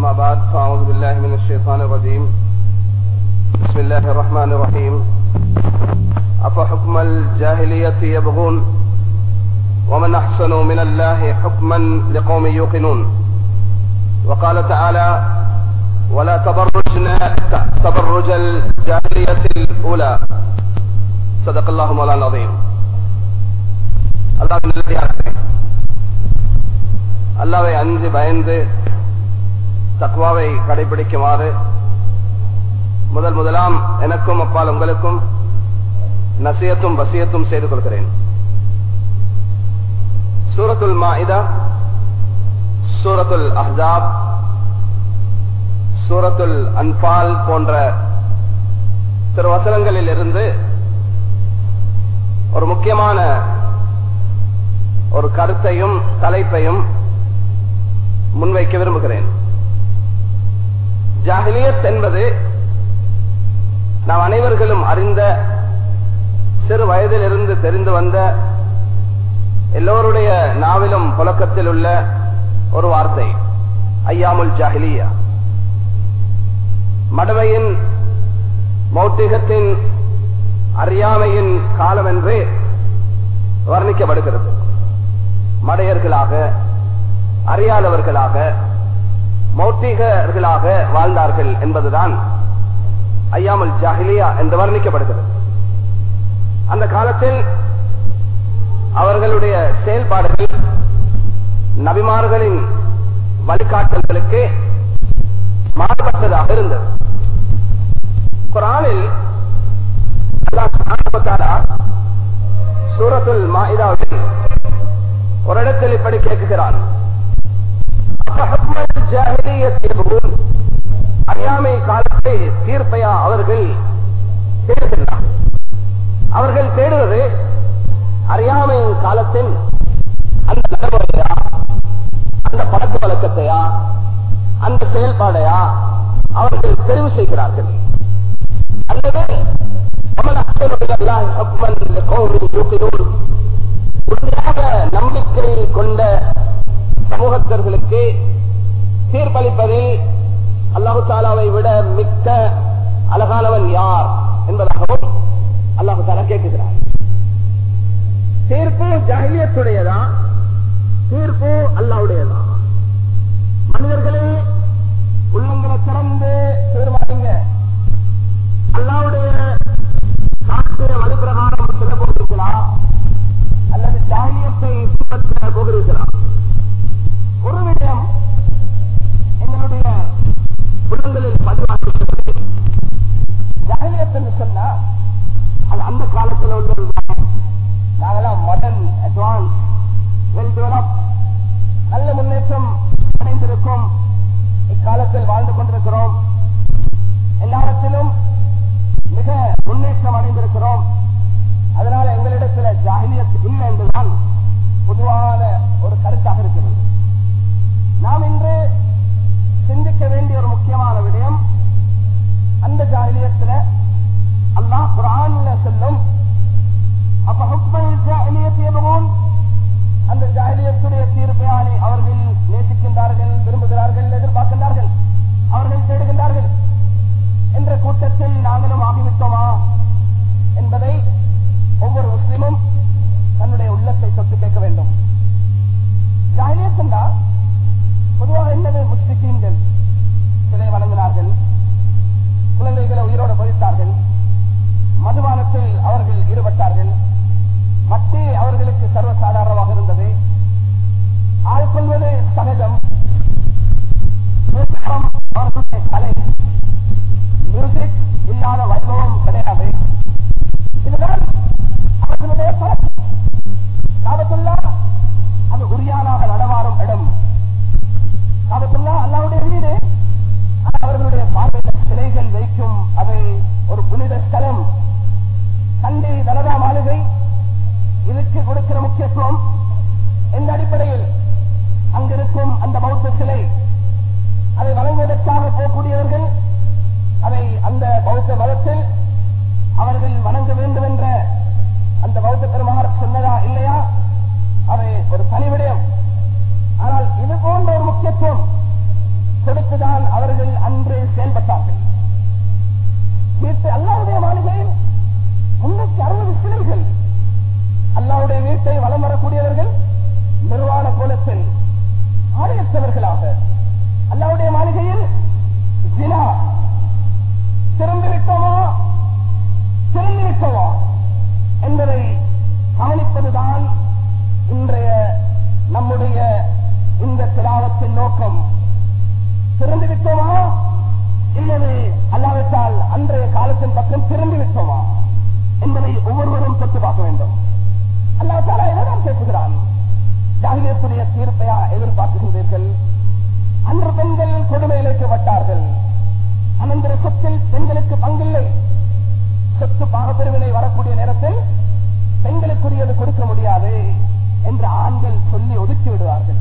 أما بعد فأعوذ بالله من الشيطان الرجيم بسم الله الرحمن الرحيم أفحكم الجاهلية يبغون ومن أحسن من الله حكما لقوم يوقنون وقال تعالى ولا تبرجنا تبرج الجاهلية الأولى صدق الله مولانا العظيم அல்லாவின் நல்லடியார்களே அல்லாவை அஞ்சு பயந்து தக்வாவை கடைபிடிக்குமாறு முதல் முதலாம் எனக்கும் அப்பால் உங்களுக்கும் நசியத்தும் வசியத்தும் செய்து கொள்கிறேன் சூரத்துல் மாஇதா சூரத்துல் அஹ்தாப் சூரத்துல் அன்பால் போன்ற திருவசனங்களில் இருந்து ஒரு முக்கியமான ஒரு கருத்தையும் தலைப்பையும் முன்வைக்க விரும்புகிறேன் ஜாகிலியத் என்பது நாம் அனைவர்களும் அறிந்த சிறு வயதிலிருந்து தெரிந்து வந்த எல்லோருடைய நாவிலும் புழக்கத்தில் உள்ள ஒரு வார்த்தை ஐயாமுல் ஜாகிலியா மடவையின் மௌட்டிகத்தின் அறியாமையின் காலம் என்று வர்ணிக்கப்படுகிறது மடையர்களாக அறியாதவர்களாக மௌட்டிகர்களாக வாழ்ந்தார்கள் என்பதுதான் ஐயாமல் ஜாகிலியா என்று வர்ணிக்கப்படுகிறது அந்த காலத்தில் அவர்களுடைய செயல்பாடுகள் நபிமார்களின் வழிகாட்டல்களுக்கு மாறுபட்டதாக இருந்தது குரானில் சூரத்துல் மாயிதாவில் ஒரு இடத்தில் இப்படி கேட்கிறான் அறியாமை காலத்தை தீர்ப்பையா அவர்கள் தேடுகின்றார் அவர்கள் தேடுவது அறியாமையின் காலத்தின் அந்த நடைமுறையா அந்த பழக்க வழக்கத்தையா அந்த செயல்பாடையா அவர்கள் தெரிவு செய்கிறார்கள் அல்லது உறுதியாக நம்பிக்கை கொண்ட சமூகத்தர்களுக்கு தீர்ப்பளிப்பதில் அல்லாஹு தாலாவை விட மிக்க அழகானவன் யார் என்பதாகவும் அல்லாஹு தாலா கேட்குகிறார் தீர்ப்பு ஜாகிலியத்துடையதா தீர்ப்பு அல்லாவுடையதா மனிதர்களே உள்ளங்களை திறந்து தீர்மானிங்க அல்லாவுடைய சாஸ்திர வழிபிரகாரம் செல்ல போகிறீர்களா அல்லது ஜாகிலியத்தை பின்பற்ற போகிறீர்களா ஒரு விடயம் எங்களுடைய உள்ளங்களில் பதிவாகிறது ஜாகிலியத் என்று சொன்னா அது அந்த காலத்தில் உள்ளது நாங்கெல்லாம் மாடர்ன் அட்வான்ஸ் வெல் டெவலப் நல்ல முன்னேற்றம் அடைந்திருக்கும் இக்காலத்தில் வாழ்ந்து கொண்டிருக்கிறோம் எல்லாவற்றிலும் மிக முன்னேற்றம் அடைந்திருக்கிறோம் அதனால எங்களிடத்தில் ஜாகிலியத் இல்லை என்றுதான் பொதுவான ஒரு கருத்தாக இருக்கிறது நாம் இன்று சிந்திக்க வேண்டிய ஒரு முக்கியமான விடயம் அந்த ஜாகிலியத்தில் அல்லாஹ் குரான்ல சொல்லும் அப்ப ஹுக்மல் ஜாகிலியத் அந்த ஜாகிலியத்துடைய தீர்ப்பையாளி அவர்கள் நேசிக்கின்றார்கள் விரும்புகிறார்கள் எதிர்பார்க்கின்றார்கள் அவர்கள் தேடுகின்றார்கள் என்ற கூட்டத்தில் நாங்களும் ஆகிவிட்டோமா என்பதை ஒவ்வொரு முஸ்லிமும் தன்னுடைய உள்ளத்தை தொட்டு கேட்க வேண்டும் ஜாகிலியத் என்றால் பொதுவாக என்னது முஸ்லிக்கீன்கள் சிலை வழங்கினார்கள் குழந்தைகளை உயிரோடு பதித்தார்கள் மதுபானத்தில் அவர்கள் ஈடுபட்டார்கள் மட்டே அவர்களுக்கு சர்வசாதாரணமாக இருந்தது ஆள் கொள்வது சகஜம் அவர்களுடைய கலை மியூசிக் இல்லாத வைபவம் கிடையாது இதுதான் அவர்களுடைய பழக்கம் காபத்துல்லா அது உரியானாக நடமாறும் இடம் காபத்துல்லா அல்லாவுடைய வீடு அவர்களுடைய பார்வையில் சிலைகள் வைக்கும் அதை ஒரு புனித ஸ்தலம் கண்டி தலதா மாளிகை இதுக்கு கொடுக்கிற முக்கியத்துவம் எந்த அடிப்படையில் அங்கிருக்கும் அந்த பௌத்த சிலை அதை வழங்குவதற்காக போகக்கூடியவர்கள் அதை அந்த பௌத்த மதத்தில் அவர்கள் வணங்க வேண்டும் என்ற அந்த பௌத்த பெருமார் சொன்னதா இல்லையா அது ஒரு தனி விடயம் ஆனால் இது போன்ற ஒரு முக்கியத்துவம் வைத்துதான் அவர்கள் அன்று செயல்பட்டார்கள் வீட்டு அல்லாவுடைய மாளிகை முன்னூத்தி அறுபது சிலைகள் அல்லாவுடைய வீட்டை வலம் வரக்கூடியவர்கள் நிர்வாண கோலத்தில் ஆடையற்றவர்களாக அல்லாவுடைய மாளிகையில் ஜினா திரும்பி விட்டோமா திரும்பி விட்டோமா என்பதை கவனிப்பதுதான் இன்றைய நம்முடைய இந்த திலாவத்தின் நோக்கம் திரும்பி விட்டோமா இல்லது அல்லாவிட்டால் அன்றைய காலத்தின் பக்கம் திரும்பி விட்டோமா என்பதை ஒவ்வொருவரும் தொட்டு பார்க்க வேண்டும் அல்லாவிட்டாலா என்னதான் பேசுகிறான் ஜாகிலியத்துடைய தீர்ப்பையா எதிர்பார்க்கின்றீர்கள் அன்று பெண்கள் கொடுமை இழைக்கப்பட்டார்கள் அனந்தர சொத்தில் பெண்களுக்கு பங்கில்லை சொத்து பாகப்பிரிவினை வரக்கூடிய நேரத்தில் பெண்களுக்குரியது கொடுக்க முடியாது என்று ஆண்கள் சொல்லி ஒதுக்கி விடுவார்கள்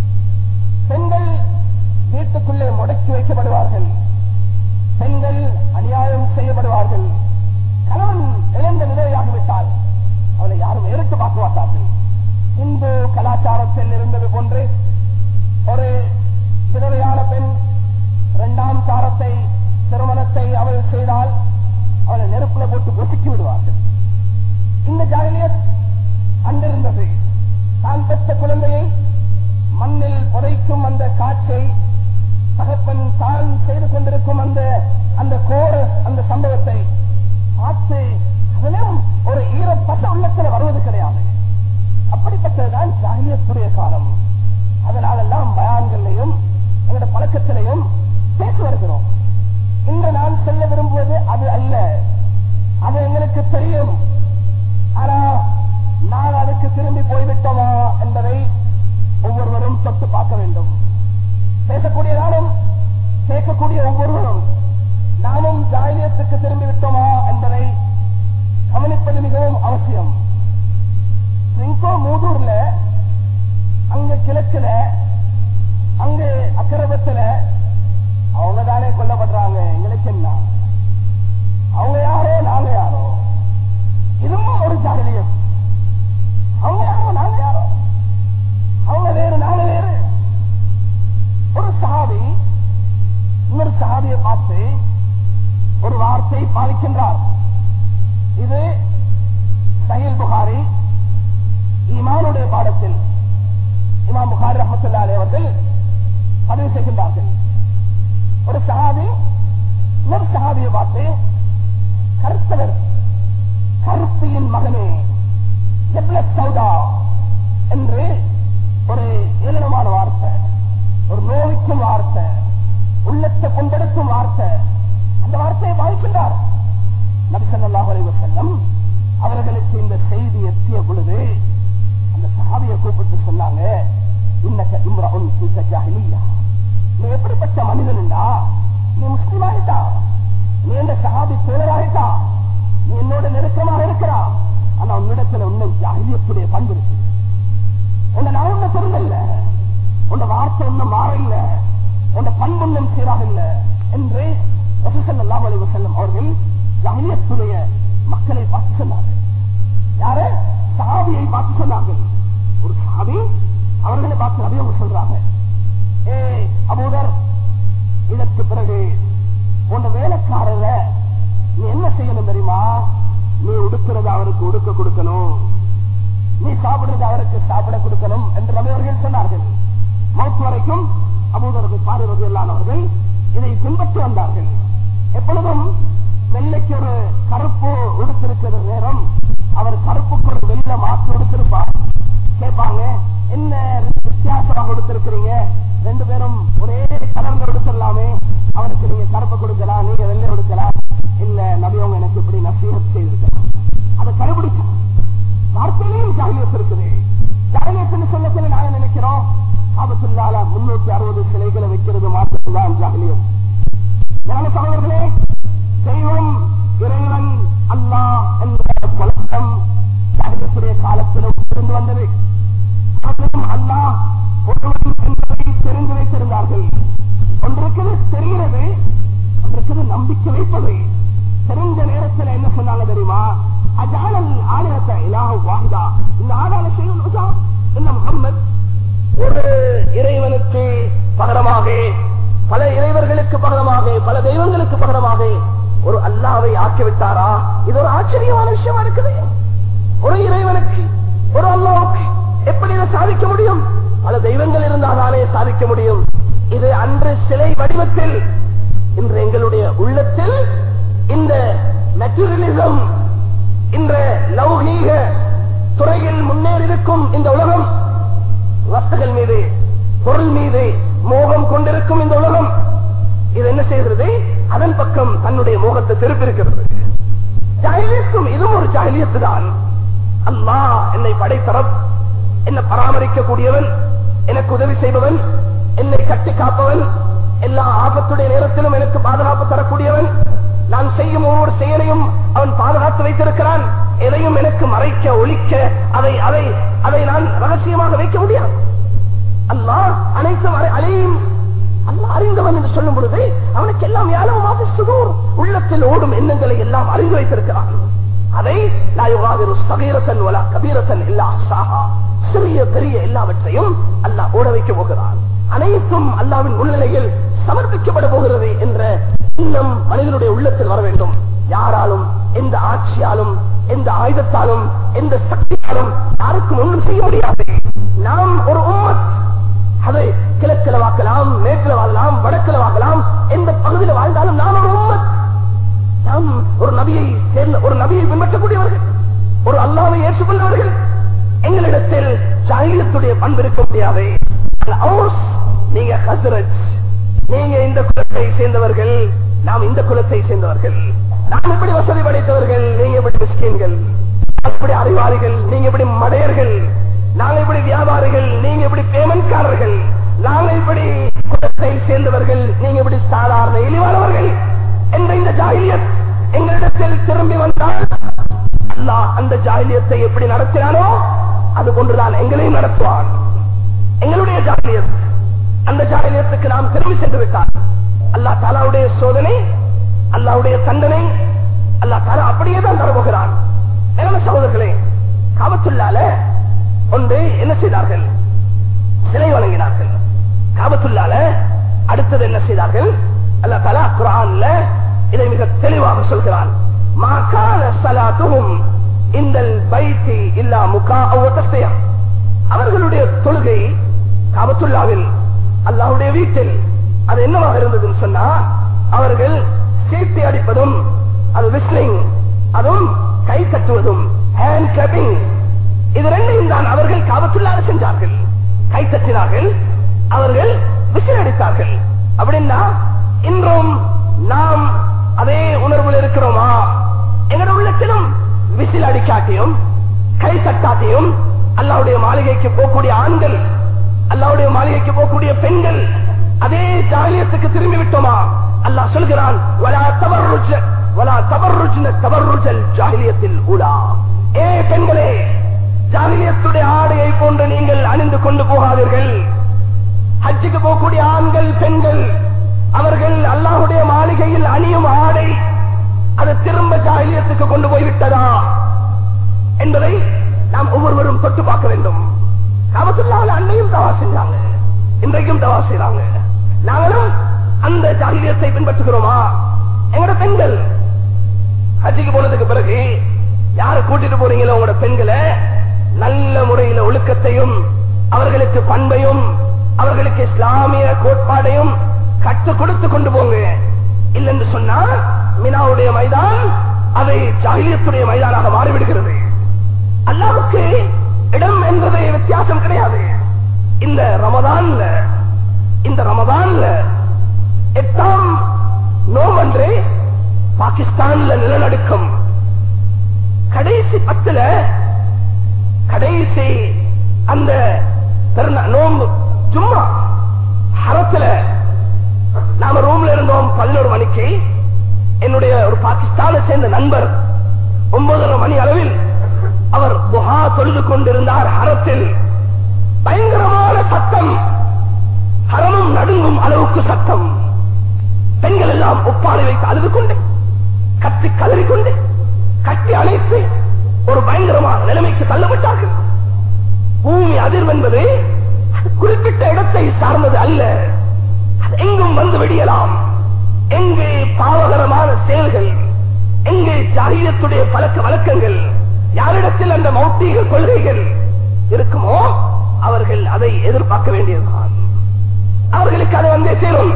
பெண்கள் வீட்டுக்குள்ளே முடக்கி வைக்கப்படுவார்கள் பெண்கள் அநியாயம் செய்யப்படுவார்கள் கணவன் இழந்த நிலையாகிவிட்டால் அவளை யாரும் எடுத்து பார்க்க மாட்டார்கள் இந்து கலாச்சாரத்தில் இருந்தது போன்று ஒரு விதவையான பெண் இரண்டாம் சாரத்தை திருமணத்தை அவள் செய்தால் அவளை நெருப்புல போட்டு ஒதுக்கி விடுவார்கள் இந்த ஜாகிலியத் அன்றிருந்தது தான் பெற்ற குழந்தையை மண்ணில் புதைக்கும் அந்த காட்சை தகப்பன் தான் செய்து கொண்டிருக்கும் அந்த அந்த கோர அந்த சம்பவத்தை பார்த்து அதிலும் ஒரு ஈரப்பட்ட உள்ளத்தில் வருவது கிடையாது அப்படிப்பட்டதுதான் ஜாகிலியத்துடைய காலம் அதனாலெல்லாம் பயான்களையும் எங்களுடைய பழக்கத்திலையும் பேசி வருகிறோம் இன்று நான் சொல்ல விரும்புவது அது அல்ல அது எங்களுக்கு தெரியும் ஆனா நான் அதுக்கு திரும்பி போய்விட்டோமா என்பதை ஒவ்வொருவரும் தொட்டு பார்க்க வேண்டும் பேசக்கூடிய நானும் கேட்கக்கூடிய ஒவ்வொருவரும் நாமும் ஜாயிலியத்துக்கு திரும்பி விட்டோமா என்பதை கவனிப்பது மிகவும் அவசியம் சிங்கோ மூதூர்ல அங்க கிழக்குல அங்க அக்கிரபத்துல அவங்க தானே கொல்லப்படுறாங்க எங்களுக்கு என்ன அவங்க யாரோ நாங்க யாரோ இதுவும் ஒரு ஜாகிலியம் அவங்க யாரோ நாங்க யாரோ அவங்க வேறு நாங்க வேறு ஒரு சஹாபி இன்னொரு சஹாபியை பார்த்து ஒரு வார்த்தை பாதிக்கின்றார் இது சஹீல் புகாரி ஈமானுடைய பாடத்தில் இமாம் புகாரி ரஹமத்துல்லா அலி அவர்கள் பதிவு செய்கின்றார்கள் ஒரு சஹாபி இன்னொரு சஹாபியை பார்த்து கருத்தவர் கருப்பியின் மகனே எவ்வள சௌதா என்று ஒரு ஏளனமான வார்த்தை ஒரு நோய்க்கும் வார்த்தை உள்ளத்தை புண்படுத்தும் வார்த்தை அந்த வார்த்தையை பாதிக்கின்றார் நபிசல்லாஹ் செல்லம் அவர்களுக்கு இந்த செய்தி எத்திய பொழுது அந்த சஹாபியை கூப்பிட்டு சொன்னாங்க இன்னக்க இம்ரவுன் ஃபீக ஜாஹிலியா நீ எப்படிப்பட்ட மனிதன்டா நீ முஸ்லீம் ஆயிட்டா நீ இந்த சஹாபி தோழராயிட்டா நீ என்னோட நெருக்கமாக இருக்கிறா ஆனா உன்னிடத்துல உன்னை ஜாகிலியத்துடைய பண்பு இருக்கு உன்னை நான் ஒண்ணு சொல்லல உன்ன வார்த்தை ஒண்ணும் மாறல உன்ன பண்பு ஒன்றும் சீராக இல்ல என்று ரசூசல்லாஹு அலைஹி வஸல்லம் அவர்கள் ஜாகிலியத்துடைய மக்களை பார்த்து சொன்னார்கள் யாரு சாவியை பார்த்து சொன்னார்கள் ஒரு சாவி அவர்களை பார்த்து நபி அவங்க சொல்றாங்க ஏ அபூதர் இதற்கு பிறகு உன் வேலைக்காரர நீ என்ன செய்யணும் தெரியுமா நீ உடுக்கிறத அவருக்கு உடுக்க கொடுக்கணும் நீ சாப்பிடுறது அவருக்கு சாப்பிட கொடுக்கணும் என்று நபி அவர்கள் சொன்னார்கள் மௌத் வரைக்கும் அபூதரது பாரிவது இல்லாதவர்கள் இதை பின்பற்றி வந்தார்கள் எப்பொழுதும் வெள்ளைக்கு ஒரு கருப்பு உடுத்திருக்கிற நேரம் அவர் கருப்புக்கு ஒரு வெள்ளை மாற்று உடுத்திருப்பார் கேட்பாங்க என்ன வித்தியாசமாக கொடுத்திருக்கிறீங்க ரெண்டு பேரும் ஒரே கலர்ல எடுத்துடலாமே அவருக்கு நீங்க கருப்பை கொடுக்கலாம் நீங்க வெள்ளை கொடுக்கலாம் இல்ல நபியவங்க எனக்கு இப்படி நசீகத் செய்திருக்கலாம் அதை கடைபிடிக்கும் வார்த்தையிலையும் ஜாகிலியத் இருக்குது ஜாகிலியத்துன்னு சொல்ல சொல்லி நாங்க நினைக்கிறோம் ஆபத்துள்ளால முன்னூத்தி அறுபது சிலைகளை வைக்கிறது மாத்திரம்தான் ஜாகிலியம் ஞான சகோதரர்களே தெய்வம் இறைவன் அல்லாஹ் என்ற பழக்கம் ஜாகிலியத்துடைய காலத்திலும் இருந்து வந்தது அதிலும் அல்லாஹ் ஒருவன் என்பதை தெரிந்து வைத்திருந்தார்கள் ஒன்றுக்குது தெரிகிறது ஒன்றுக்குது நம்பிக்கை வைப்பது தெரிஞ்ச நேரத்தில் என்ன சொன்னாங்க தெரியுமா அஜானல் ஆலயத்தை இலாஹு வாஹிதா இந்த ஆதார செய்யும் இந்த முகம்மது ஒரு இறைவனுக்கு பகரமாக பல இறை சிலைகளுக்கு பகரமாக பல தெய்வங்களுக்கு பகரமாக ஒரு அல்லாவை ஆக்கிவிட்டாரா இது ஒரு ஆச்சரியமான விஷயமா இருக்குது ஒரு இறைவனுக்கு ஒரு அல்லாவுக்கு எப்படி இதை சாதிக்க முடியும் பல தெய்வங்கள் இருந்தாதானே சாதிக்க முடியும் இது அன்று சிலை வடிவத்தில் இன்று எங்களுடைய உள்ளத்தில் இந்த மெட்டீரியலிசம் இந்த லௌகீக துறையில் முன்னேறியிருக்கும் இந்த உலகம் வஸ்துகள் மீது பொருள் மீது மோகம் கொண்டிருக்கும் இந்த உலகம் இது என்ன செய்கிறது அதன் பக்கம் தன்னுடைய மோகத்தை திருப்பியிருக்கிறது ஜாகிலியத்தும் இதுவும் ஒரு ஜாகிலியத்து தான் அம்மா என்னை படைத்தரம் என்னை பராமரிக்கக்கூடியவன் எனக்கு உதவி செய்பவன் என்னை கட்டி காப்பவன் எல்லா ஆபத்துடைய நேரத்திலும் எனக்கு பாதுகாப்பு தரக்கூடியவன் நான் செய்யும் ஒவ்வொரு செயலையும் அவன் பாதுகாத்து வைத்திருக்கிறான் எதையும் எனக்கு மறைக்க ஒழிக்க அதை அதை அதை நான் ரகசியமாக வைக்க முடியாது அல்லாஹ் அனைத்தும் அறி- அலையும் அல்லாஹ் அறிந்தவன் என்று சொல்லும் பொழுது அவனுக்கு எல்லாம் யாழமாக சுதூர் உள்ளத்தில் ஓடும் எண்ணங்களை எல்லாம் அறிந்து வைத்திருக்கிறான் அதை லாயுகாவிரு சகீரத்தன் வலா கபீரத்தன் எல்லா சாகா சிறிய பெரிய எல்லாவற்றையும் அல்லாஹ் ஓட வைக்க போகிறான் அனைத்தும் அல்லாவின் முன்னிலையில் சமர்ப்பிக்கப்பட போகிறது என்ற எண்ணம் மனிதனுடைய உள்ளத்தில் வர வேண்டும் யாராலும் எந்த ஆட்சியாலும் எந்த ஆயுதத்தாலும் எந்த சக்தியாலும் யாருக்கும் ஒன்றும் செய்ய முடியாது நாம் ஒரு உம்மத் அதை கிழக்கில் வாக்கலாம் மேற்கில் வாழலாம் வடக்கில் வாழலாம் எந்த பகுதியில் வாழ்ந்தாலும் நாம் ஒரு உம்மத் நாம் ஒரு நபியை சேர்ந்த ஒரு நபியை பின்பற்றக்கூடியவர்கள் ஒரு அல்லாவை ஏற்றுக்கொண்டவர்கள் எங்களிடத்தில் ஜாகிலத்துடைய பண்பு இருக்க முடியாது அவுஸ், நீங்க ஹசரத் நீங்க இந்த குலத்தை சேர்ந்தவர்கள் நாம் இந்த குலத்தை சேர்ந்தவர்கள் நாம் இப்படி வசதி படைத்தவர்கள் நீங்க இப்படி மிஸ்கீன்கள் அப்படி அறிவாளிகள் நீங்க இப்படி மடையர்கள் நாங்க இப்படி வியாபாரிகள் நீங்க இப்படி பேமெண்ட்காரர்கள் நாங்க இப்படி குலத்தை சேர்ந்தவர்கள் நீங்க இப்படி சாதாரண இழிவானவர்கள் என்ற இந்த ஜாகிலியத் எங்களிடத்தில் திரும்பி வந்தால் அல்லாஹ் அந்த ஜாகிலியத்தை எப்படி நடத்தினானோ அது கொண்டுதான் எங்களையும் நடத்துவான் எங்களுடைய ஜாகிலியத் அந்த ஜாகிலியத்துக்கு நாம் திரும்பி சென்று விட்டார் அல்லாஹ் தாலாவுடைய சோதனை அல்லாவுடைய தண்டனை அல்லாஹ் தாலா அப்படியே தான் தரப்போகிறான் மேலான சகோதரர்களே காபத்துள்ளால ஒன்று என்ன செய்தார்கள் சிலை வழங்கினார்கள் காபத்துள்ளால அடுத்தது என்ன செய்தார்கள் அல்ல தலா குரான்ல இதை மிக தெளிவாக சொல்கிறான் மாகான சலாத்தும் இந்த பைத்தி இல்லா முகா தஸ்தயம் அவர்களுடைய தொழுகை காபத்துல்லாவில் அல்லாஹ்வுடைய வீட்டில் அது என்னவாக இருந்ததுன்னு சொன்னா அவர்கள் சீட்டி அடிப்பதும் அது விஸ்லிங் அதுவும் கை தட்டுவதும் ஹேண்ட் கிளப்பிங் இது ரெண்டையும் தான் அவர்கள் காபத்துள்ளாக செஞ்சார்கள் கை தட்டினார்கள் அவர்கள் விசில் அடித்தார்கள் அப்படின்னா இன்றும் நாம் அதே உணர்வில் இருக்கிறோமா எங்களுடைய உள்ளத்திலும் விசில் அடிக்காட்டியும் கை தட்டாட்டியும் அல்லாவுடைய மாளிகைக்கு போகக்கூடிய ஆண்கள் அல்லாவுடைய மாளிகைக்கு போகக்கூடிய பெண்கள் அதே ஜாலியத்துக்கு திரும்பி விட்டோமா அல்லாஹ் சொல்கிறான் வலா தவறுஜ வலா தவறுஜ்ன தவறுஜல் ஜாகிலியத்தில் உலா ஏ பெண்களே ஜாகிலியத்துடைய ஆடையை போன்று நீங்கள் அணிந்து கொண்டு போகாதீர்கள் ஹஜ்ஜுக்கு போகக்கூடிய ஆண்கள் பெண்கள் அவர்கள் அல்லாஹுடைய மாளிகையில் அணியும் ஆடை அது திரும்ப ஜாகிலியத்துக்கு கொண்டு போய்விட்டதா என்பதை நாம் ஒவ்வொருவரும் தொட்டு பார்க்க வேண்டும் காமத்துள்ளாவில் அன்னையும் தவா செஞ்சாங்க இன்றைக்கும் தவா செய்றாங்க நாங்களும் அந்த ஜாகிலியத்தை பின்பற்றுகிறோமா எங்களோட பெண்கள் ஹஜ்ஜிக்கு போனதுக்கு பிறகு யாரை கூட்டிட்டு போறீங்களோ உங்களோட பெண்களை நல்ல முறையில ஒழுக்கத்தையும் அவர்களுக்கு பண்பையும் அவர்களுக்கு இஸ்லாமிய கோட்பாடையும் கற்றுக் கொடுத்து கொண்டு போங்க இல்லைன்னு சொன்னா மினாவுடைய மைதான் அதை ஜாகிலியத்துடைய மைதானாக மாறிவிடுகிறது அல்லாவுக்கு இடம் என்பது வித்தியாசம் கிடையாது இந்த ரமதான்ல இந்த ரமதான்ல எட்டாம் நோவன்று பாகிஸ்தான்ல நிலநடுக்கம் கடைசி பத்துல கடைசி அந்த பெருநா- நோன்பு சும்மா ஹரத்துல நாம ரூம்ல இருந்தோம் பதினோரு மணிக்கு என்னுடைய ஒரு பாகிஸ்தானை சேர்ந்த நண்பர் ஒன்பதரை மணி அளவில் அவர் துஹா தொழுது கொண்டிருந்தார் ஹரத்தில் பயங்கரமான சத்தம் ஹரமும் நடுங்கும் அளவுக்கு சத்தம் பெண்கள் எல்லாம் ஒப்பாளை வைத்து அழுது கொண்டு கத்தி கதறிக்கொண்டு கட்டி அணைத்து ஒரு பயங்கரமான நிலைமைக்கு தள்ளப்பட்டார்கள் பூமி அதிர்வு என்பது அது குறிப்பிட்ட இடத்தை சார்ந்தது அல்ல அது எங்கும் வந்து வெடியலாம் எங்கே பாவகரமான செயல்கள் எங்கே ஜாகியத்துடைய பழக்க வழக்கங்கள் யாரிடத்தில் அந்த மௌத்தீக கொள்கைகள் இருக்குமோ அவர்கள் அதை எதிர்பார்க்க வேண்டியதுதான் அவர்களுக்கு அது வந்தே சேரும்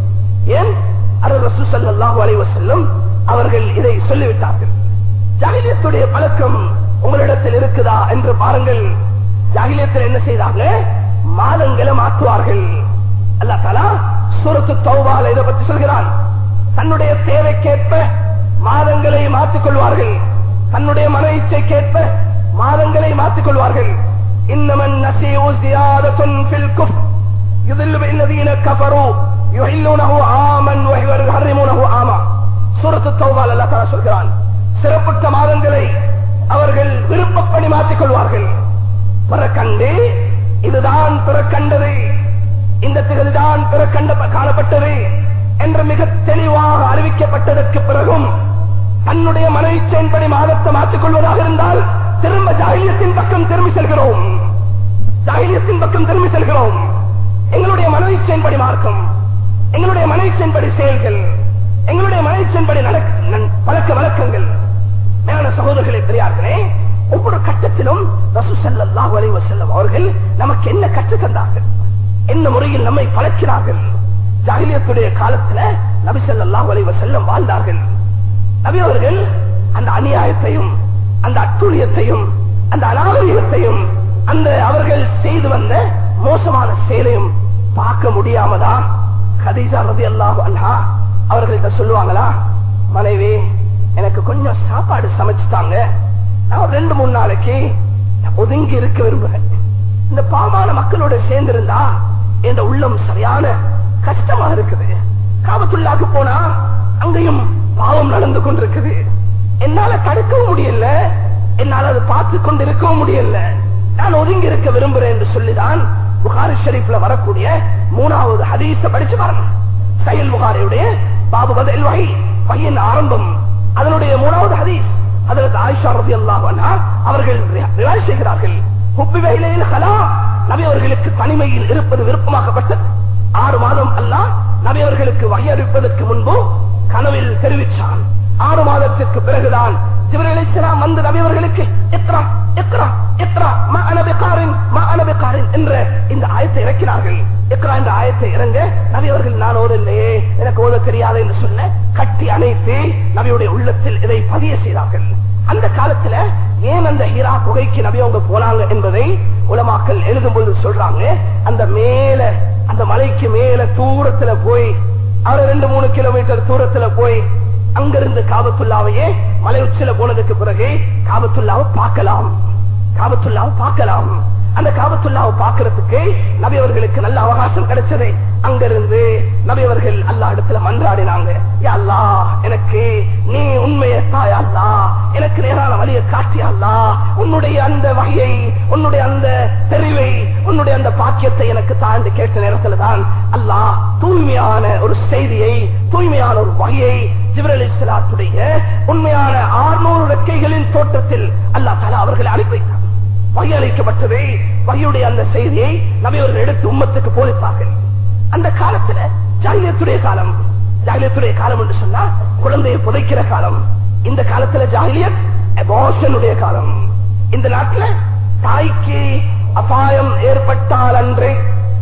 ஏன் அருள் ரசூ ஸல்லல்லாஹு அலைஹி வஸல்லம் அவர்கள் இதை சொல்லிவிட்டார்கள் ஜாகிலியத்துடைய பழக்கம் உங்களிடத்தில் இருக்குதா என்று பாருங்கள் ஜாகிலியத்தில் என்ன செய்தாங்க மாதங்களை மாற்றுவார்கள் அல்லா தாலா சூரத்து தௌபால இதை பற்றி சொல்கிறான் தன்னுடைய தேவைக்கேற்ப மாதங்களை மாற்றிக் கொள்வார்கள் தன்னுடைய மன இச்சைக்கேற்ப மாதங்களை மாற்றிக் கொள்வார்கள் இன்னமன் நசீஉ ஜியாதத்துன் ஃபில் குஃப்ர் يضل بالذين كفروا يحلونه عاما ويحرمونه عاما சூரத்து தௌபால் அல்லா தலா சொல்கிறான் சிறப்புற்ற மாதங்களை அவர்கள் விருப்பப்படி மாற்றிக் கொள்வார்கள் பிறக்கண்டு இதுதான் பிறக்கண்டது இந்த திகதிதான் பிறக்கண்ட காணப்பட்டது என்று மிக தெளிவாக அறிவிக்கப்பட்டதற்கு பிறகும் தன்னுடைய மனைச்சையின்படி மாதத்தை மாற்றிக் கொள்வதாக இருந்தால் திரும்ப ஜாகியத்தின் பக்கம் திரும்பி செல்கிறோம் ஜாகியத்தின் பக்கம் திரும்பி செல்கிறோம் எங்களுடைய மனைச்சையின்படி மார்க்கம் எங்களுடைய மனைச்சையின்படி செயல்கள் எங்களுடைய மனைச்சையின்படி பழக்க வழக்கங்கள் மேலான சகோதரர்களே பெரியார்களே ஒவ்வொரு கட்டத்திலும் ரசூ ஸல்லல்லாஹு அலைஹி வஸல்லம் அவர்கள் நமக்கு என்ன கற்றுத் தந்தார்கள் என்ன முறையில் நம்மை பழக்கிறார்கள் ஜாகிலியத்துடைய காலத்துல நபி ஸல்லல்லாஹு அலைஹி வஸல்லம் வாழ்ந்தார்கள் நபி அவர்கள் அந்த அநியாயத்தையும் அந்த அட்டுழியத்தையும் அந்த அநாகரிகத்தையும் அந்த அவர்கள் செய்து வந்த மோசமான செயலையும் பார்க்க முடியாமதா கதீஜா ரதி அல்லாஹு அன்ஹா அவர்கள்ட்ட சொல்லுவாங்களா மனைவி எனக்கு கொஞ்சம் சாப்பாடு சமைச்சுட்டாங்க நான் ஒரு ரெண்டு மூணு நாளைக்கு ஒதுங்கி இருக்க விரும்புறேன் இந்த பாவமான மக்களோட சேர்ந்திருந்தா என் உள்ளம் சரியான கஷ்டமா இருக்குது காபத்துள்ளாக்கு போனா அங்கேயும் பாவம் நடந்து கொண்டிருக்குது என்னால தடுக்கவும் முடியல என்னால அதை பார்த்து கொண்டு இருக்கவும் முடியல நான் ஒதுங்கி இருக்க விரும்புறேன் என்று சொல்லிதான் புகாரி ஷெரீப்ல வரக்கூடிய மூணாவது ஹதீஸ படிச்சு பாருங்க சையல் புகாரியுடைய பாபு பதில் வகை பையன் ஆரம்பம் அதனுடைய மூணாவது ஹதீஸ் அதற்கு ஆயிஷா ரதி அல்லாஹ் அவர்கள் ரிவாய் செய்கிறார்கள் ஹுப்பி வகையிலேயில் ஹலா நபி அவர்களுக்கு தனிமையில் இருப்பது விருப்பமாக்கப்பட்டது ஆறு மாதம் அல்லாஹ் நபி அவர்களுக்கு வகையளிப்பதற்கு முன்பு கனவில் தெரிவித்தான் ஆறு மாதத்திற்கு பிறகுதான் ஜிவரேலாம் வந்து நபி அவர்களுக்கு எத்ரா எத்ரா எத்ரா மா அனபிகாரின் மா அனபிகாரின் என்ற இந்த ஆயத்தை இறக்கினார்கள் எத்ரா என்ற ஆயத்தை இறங்க நபி அவர்கள் நான் ஓதல்லையே எனக்கு ஓத தெரியாது என்று சொன்ன கட்டி அணைத்து நபியுடைய உள்ளத்தில் இதை பதிய செய்தார்கள் அந்த காலத்துல ஏன் அந்த ஹீரா குகைக்கு நபி அவங்க போனாங்க என்பதை உலமாக்கள் எழுதும் பொழுது சொல்றாங்க அந்த மேல அந்த மலைக்கு மேல தூரத்துல போய் அவர் ரெண்டு மூணு கிலோமீட்டர் தூரத்துல போய் அங்கிருந்து காபத்துல்லாவையே மலை உச்சில போனதுக்கு பிறகு காபத்துல்லாவை பார்க்கலாம் காபத்துல்லாவை பார்க்கலாம் அந்த காபத்துல்லாவை பார்க்கறதுக்கு நபி அவர்களுக்கு நல்ல அவகாசம் கிடைச்சது அங்கிருந்து நபி அவர்கள் அல்லா இடத்துல மன்றாடினாங்க யா அல்லாஹ் எனக்கு நீ உண்மையை தாயா அல்லா எனக்கு நேரான வழியை காட்டியா அல்லா உன்னுடைய அந்த வகையை உன்னுடைய அந்த தெரிவை உன்னுடைய அந்த பாக்கியத்தை எனக்கு தாண்டி கேட்ட நேரத்துல தான் அல்லாஹ் தூய்மையான ஒரு செய்தியை தூய்மையான ஒரு வகையை ஜிப்ரல் இஸ்லாத்துடைய உண்மையான ஆறுநூறு ரெக்கைகளின் தோட்டத்தில் அல்லா தாலா அவர்களை அனுப்பி வைத்தார் வகை அளிக்கப்பட்டதை வகையுடைய அந்த செய்தியை நபியவர்கள் எடுத்து உம்மத்துக்கு போதிப்பார்கள் அந்த காலத்துல ஜாகிலியத்துடைய காலம் ஜாகிலியத்துடைய காலம் என்று சொன்னா குழந்தையை புதைக்கிற காலம் இந்த காலத்துல ஜாகிலியத் அபார்ஷனுடைய காலம் இந்த நாட்டுல தாய்க்கு அபாயம் ஏற்பட்டால் அன்றே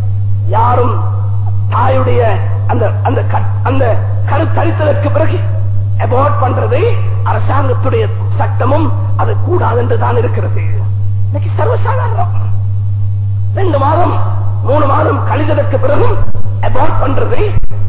யாரும் தாயுடைய அந்த அந்த அந்த கருத்தரித்ததற்கு பிறகு அபார்ட் பண்றதை அரசாங்கத்துடைய சட்டமும் அது கூடாது என்று தான் இருக்கிறது இன்னைக்கு சர்வசாதாரணம் ரெண்டு மாதம் மூணு மாதம் கழிதற்கு பிறகும் அபார்ட் பண்றதை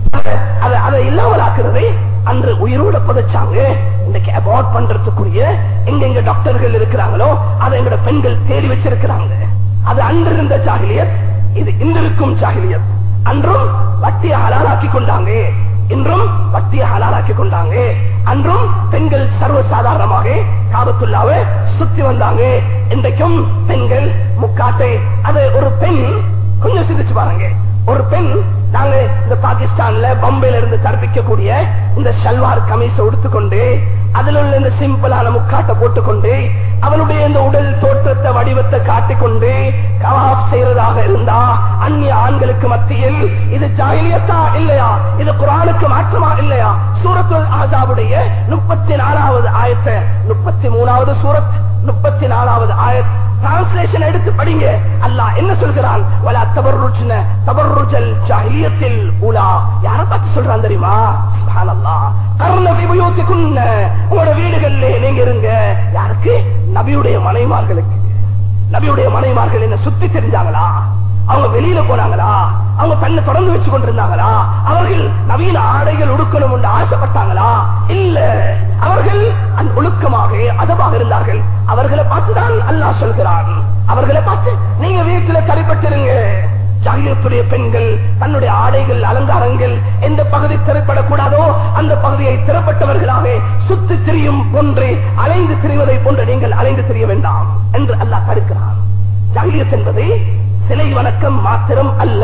அதை இல்லாமல் ஆக்குறதை அன்று உயிரோட புதைச்சாங்க இன்னைக்கு அபார்ட் பண்றதுக்குரிய எங்க எங்க டாக்டர்கள் இருக்கிறாங்களோ அதை எங்களோட பெண்கள் தேடி வச்சிருக்கிறாங்க அது அன்று இருந்த ஜாகிலியத் இது இன்றிருக்கும் ஜாகிலியத் அன்றும் வட்டியை ஹலாலாக்கி கொண்டாங்க இன்றும் வட்டியை ஹலாலாக்கி கொண்டாங்க அன்றும் பெண்கள் சர்வசாதாரணமாக காபத்துள்ளாவை சுத்தி வந்தாங்க இன்றைக்கும் பெண்கள் முக்காட்டை அது ஒரு பெண் கொஞ்சம் சிந்திச்சு பாருங்க ஒரு பெண் நாங்க இந்த பாகிஸ்தான்ல பம்பையில இருந்து தரப்பிக்கக்கூடிய இந்த ஷல்வார் கமீஸ உடுத்துக்கொண்டு அதுல உள்ள இந்த சிம்பிளான முக்காட்டை போட்டுக்கொண்டு அவனுடைய இந்த உடல் தோற்றத்தை வடிவத்தை காட்டிக்கொண்டு கவாப் செய்யறதாக இருந்தா அந்நிய ஆண்களுக்கு மத்தியில் இது ஜாகிலியத்தா இல்லையா இது குரானுக்கு மாற்றமா இல்லையா சூரத்துல் ஆசாவுடைய முப்பத்தி நாலாவது ஆயத்தை முப்பத்தி மூணாவது சூரத் முப்பத்தி நாலாவது ஆயத் டிரான்ஸ்லேஷன் எடுத்து படிங்க அல்லாஹ் என்ன சொல்கிறான் வலா தபர்ருஜ்ன தபர்ருஜல் ஜாஹிலியத்தில் உலா யார பார்த்து சொல்றான் தெரியுமா சுப்ஹானல்லாஹ் கர்ண விபயோத்திக்குன்ன உங்களோட வீடுகள்ல நீங்க இருங்க யாருக்கு நபியுடைய மனைமார்களுக்கு நபியுடைய மனைமார்கள் என்ன சுத்தி தெரிஞ்சாங்களா அவங்க வெளியில போனாங்களா அவங்க தன்னை தொடர்ந்து வச்சு கொண்டிருந்தாங்களா அவர்கள் நவீன ஆடைகள் உடுக்கணும் என்று ஆசைப்பட்டாங்களா இல்ல அவர்கள் அந்த ஒழுக்கமாக அதமாக இருந்தார்கள் அவர்களை பார்த்துதான் அல்லாஹ் சொல்கிறான் அவர்களை பார்த்து நீங்க வீட்டுல தடைப்பட்டிருங்க ஜாகியத்துடைய பெண்கள் தன்னுடைய ஆடைகள் அலங்காரங்கள் எந்த பகுதி திரைப்படக்கூடாதோ அந்த பகுதியை திறப்பட்டவர்களாக சுத்தி திரியும் போன்று அலைந்து திரிவதை போன்று நீங்கள் அலைந்து திரிய வேண்டாம் என்று அல்லாஹ் தடுக்கிறான் ஜாகிலியத் என்பது சிலை வணக்கம் மாத்திரம் அல்ல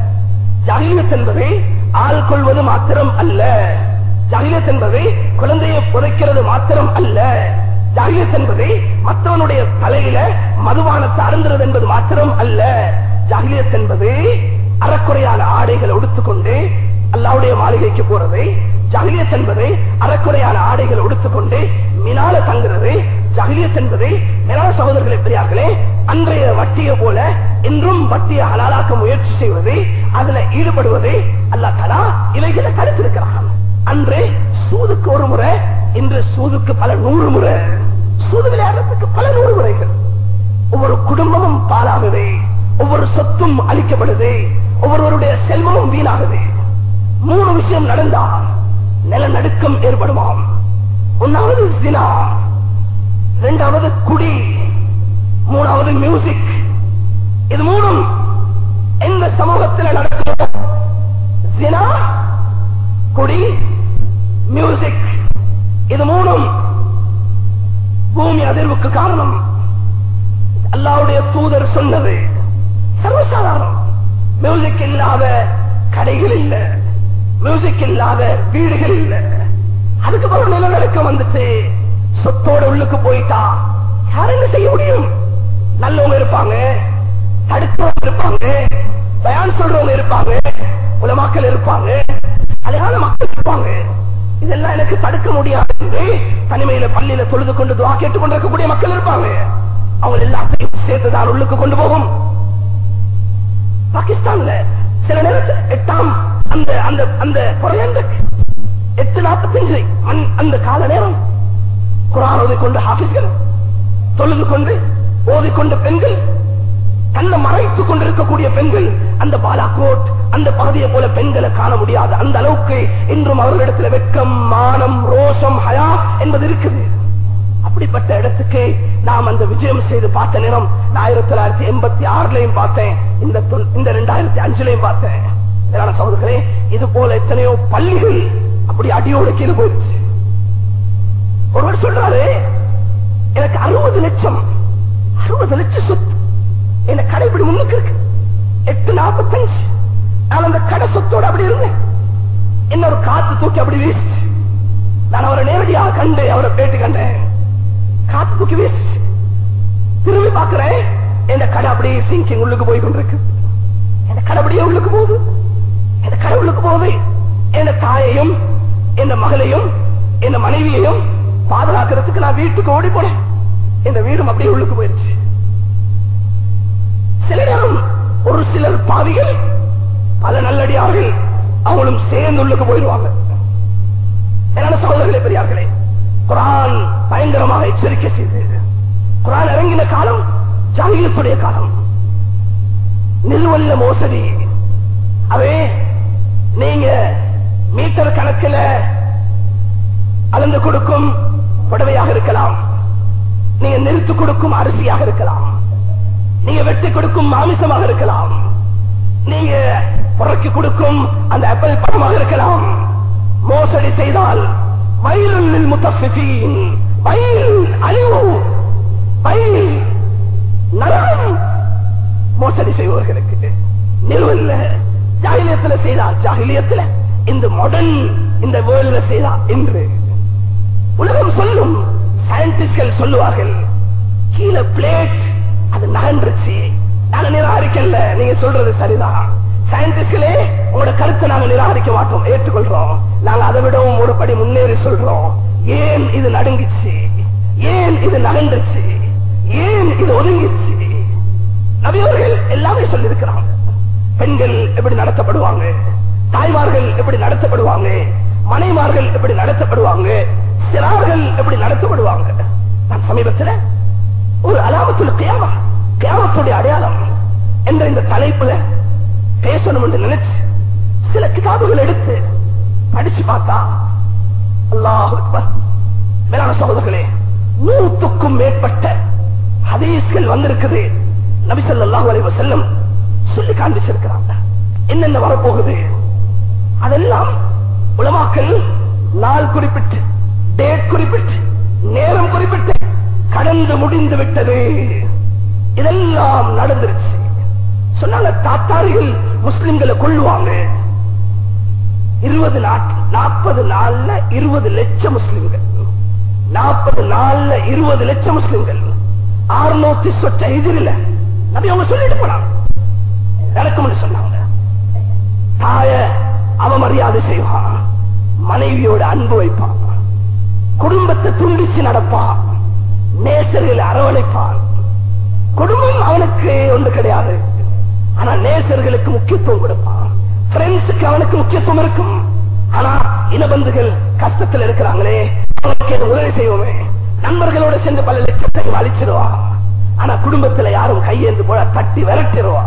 ஜாகிலியத் என்பது ஆள் கொள்வது மாத்திரம் அல்ல ஜாகிலியத் என்பது குழந்தையை புதைக்கிறது மாத்திரம் அல்ல ஜாகிலியத் என்பது மற்றவனுடைய தலையில மதுபானத்தை அருந்துறது என்பது மாத்திரம் அல்ல ஜாகிலியத் என்பது அறக்குறையான ஆடைகளை உடுத்துக்கொண்டு அல்லாவுடைய மாளிகைக்கு போறது ஜாகிலியத் என்பது அறக்குறையான ஆடைகளை உடுத்துக்கொண்டு மினால தங்குறது ஜாகிலியத் என்பது மேலான சகோதரர்களை பெரியார்களே அன்றைய வட்டியை போல இன்றும் வட்டியை ஹலாலாக்க முயற்சி செய்வது அதுல ஈடுபடுவது அல்லா தலா இவைகளை தடுத்திருக்கிறான் அன்று சூதுக்கு ஒரு முறை இன்று சூதுக்கு பல நூறு முறை சூது விளையாடுறதுக்கு பல நூறு முறைகள் ஒவ்வொரு குடும்பமும் பாலாகுது ஒவ்வொரு சொத்தும் அளிக்கப்படுது ஒவ்வொருவருடைய செல்வமும் வீணாகுது மூணு விஷயம் நடந்தா நிலநடுக்கம் ஏற்படுமாம் ஒன்னாவது தினா இரண்டாவது குடி மூணாவது மியூசிக் இது மூணும் எந்த சமூகத்தில் நடக்கும் தினா குடி மியூசிக் இது மூணும் பூமி அதிர்வுக்கு காரணம் அல்லாவுடைய தூதர் சொன்னது சர்வசாதாரணம் மியூசிக் இல்லாத கடைகள் இல்ல மியூசிக் இல்லாத வீடுகள் இல்ல அதுக்கப்புறம் நிலநடுக்கம் வந்துட்டு சொத்தோட உள்ளுக்கு போயிட்டா யார் என்ன செய்ய முடியும் நல்லவங்க இருப்பாங்க தடுக்கிறவங்க இருப்பாங்க பயான் சொல்றவங்க இருப்பாங்க உலமாக்கள் இருப்பாங்க அழகான மக்கள் இருப்பாங்க இதெல்லாம் எனக்கு தடுக்க முடியாது என்று தனிமையில பள்ளியில தொழுது கொண்டு துவா கேட்டுக் கொண்டிருக்கக்கூடிய மக்கள் இருப்பாங்க அவங்க எல்லாத்தையும் சேர்த்துதான் உள்ளுக்கு கொண்டு போகும் பாகிஸ்தான்ல சில நேரத்தில் எட்டாம் அந்த அந்த அந்த குறைந்த எட்டு நாற்பத்தஞ்சு அந்த கால நேரம் குரான் ஓதிக்கொண்டு ஹாபிஸ்கள் தொழுது கொண்டு ஓதிக்கொண்ட பெண்கள் தன்னை மறைத்துக் கொண்டிருக்கக்கூடிய பெண்கள் அந்த பாலாகோட் அந்த பகுதியை போல பெண்களை காண முடியாது அந்த அளவுக்கு இன்றும் அவர்களிடத்தில் வெக்கம் மானம் ரோஷம் ஹயா என்பது இருக்குது அப்படிப்பட்ட இடத்துக்கு நாம் அந்த விஜயம் செய்து பார்த்த நேரம் நான் ஆயிரத்தி தொள்ளாயிரத்தி எண்பத்தி ஆறுலயும் பார்த்தேன் இந்த தொ- இந்த ரெண்டாயிரத்தி அஞ்சுலயும் பார்த்தேன் மேலான சகோதரர்களே இது போல எத்தனையோ பள்ளிகள் அப்படி அடியோடு கீழே போயிடுச்சு ஒருவர் சொல்றாரு எனக்கு அறுபது லட்சம் அறுபது லட்சம் சொத்து என்ன கடை இப்படி முன்னுக்கு இருக்கு எட்டு நாற்பத்தஞ்சு நான் அந்த கடை சொத்தோட அப்படி இருந்தேன் என்ன ஒரு காத்து தூக்கி அப்படி வீசு நான் அவரை நேரடியாக கண்டு அவரை பேட்டி கண்டேன் காத்து தூக்கி வீசு திரும்பி பார்க்கிறேன் இந்த கடை அப்படியே சிங்கிங் உள்ளுக்கு போய் கொண்டிருக்கு இந்த கடை அப்படியே உள்ளுக்கு போகுது இந்த கடை உள்ளுக்கு போகுது என் தாயையும் என் மகளையும் என் மனைவியையும் பாதுகாக்கிறதுக்கு நான் வீட்டுக்கு ஓடி போனேன் இந்த வீடும் அப்படியே உள்ளுக்கு போயிருச்சு சில நேரம் ஒரு சிலர் பாவிகள் பல நல்லடியார்கள் அவங்களும் சேர்ந்து உள்ளுக்கு போயிடுவாங்க என்னென்ன சகோதரர்களே பெரியார்களே குரான் பயங்கரமாக எச்சரிக்கை செய்து குரான் இறங்கின காலம் ஜாகியத்துடைய காலம் நிலுவல்ல மோசடி அவே நீங்க மீட்டர் கணக்கில் அளந்து கொடுக்கும் புடவையாக இருக்கலாம் நீங்க நிறுத்து கொடுக்கும் அரிசியாக இருக்கலாம் நீங்க வெட்டி கொடுக்கும் மாமிசமாக இருக்கலாம் நீங்க புறக்கி கொடுக்கும் அந்த ஆப்பிள் பழமாக இருக்கலாம் மோசடி செய்தால் வயலில் முத்தஃபிஃபீன் வயல் அழிவு வயல் நரகம் மோசடி செய்வர்களுக்கு நிலுவல்ல ஜாகிலியத்துல செய்தா ஜாகிலியத்துல இந்த மாடர்ன் இந்த வேர்ல்ட்ல செய்தா என்று உலகம் சொல்லும் சயின்டிஸ்ட்கள் சொல்லுவார்கள் கீழே பிளேட் அது நகன்றுச்சு நாங்க நிராகரிக்கல நீங்க சொல்றது சரிதான் சயின்டிஸ்ட்களே உங்களோட கருத்தை நாங்க நிராகரிக்க மாட்டோம் ஏற்றுக்கொள்றோம் நாங்க அதை விடவும் ஒரு படி முன்னேறி சொல்றோம் ஏன் இது நடுங்கிச்சு ஏன் இது நகன்றுச்சு ஏன் இது ஒதுங்கிச்சு நபியவர்கள் எல்லாமே சொல்லியிருக்கிறாங்க பெண்கள் எப்படி நடத்தப்படுவாங்க தாய்மார்கள் எப்படி நடத்தப்படுவாங்க மனைமார்கள் எப்படி நடத்தப்படுவாங்க சிறார்கள் எப்படி நடத்தப்படுவாங்க நான் சமீபத்தில் ஒரு அலாமத்துல கியாமா கியாமத்துடைய அடையாளம் என்ற இந்த தலைப்புல பேசணும் என்று நினைச்சு சில கிதாபுகள் எடுத்து படிச்சு பார்த்தா அல்லாஹ் மேலான சகோதரர்களே நூற்றுக்கும் மேற்பட்ட ஹதீஸ்கள் வந்திருக்குது நபி ஸல்லல்லாஹு அலைஹி வஸல்லம் சொல்லி காண்பிச்சிருக்கிறாங்க என்னென்ன வரப்போகுது அதெல்லாம் உலமாக்கள் நாள் குறிப்பிட்டு டேட் குறிப்பிட்டு நேரம் குறிப்பிட்டு கடந்து முடிந்து விட்டது இதெல்லாம் நடந்துருச்சு சொன்னாங்க தாத்தாரிகள் முஸ்லிம்களை கொள்ளுவாங்க இருபது நாற்பது நாள்ல இருபது லட்சம் முஸ்லிம்கள் நாற்பது நாள்ல இருபது லட்சம் முஸ்லிம்கள் அறுநூத்தி சொச்ச எதிரில நபி அவங்க சொல்லிட்டு போனாங்க நடக்கும்னு சொன்னாங்க தாய அவமரியாதை செய்வான் மனைவியோட அன்பு வைப்பான் குடும்பத்தை துண்டிச்சு நடப்பான் நேசர்களை அரவணைப்பான் குடும்பம் அவனுக்கு ஒன்று கிடையாது ஆனா நேசர்களுக்கு முக்கியத்துவம் கொடுப்பான் பிரெண்ட்ஸுக்கு அவனுக்கு முக்கியத்துவம் இருக்கும் ஆனா இனபந்துகள் கஷ்டத்தில் இருக்கிறாங்களே அவனுக்கு எது உதவி செய்வோமே நண்பர்களோட சென்று பல லட்சத்தை அழிச்சிருவா ஆனா குடும்பத்துல யாரும் கையேந்து போல தட்டி விரட்டிடுவா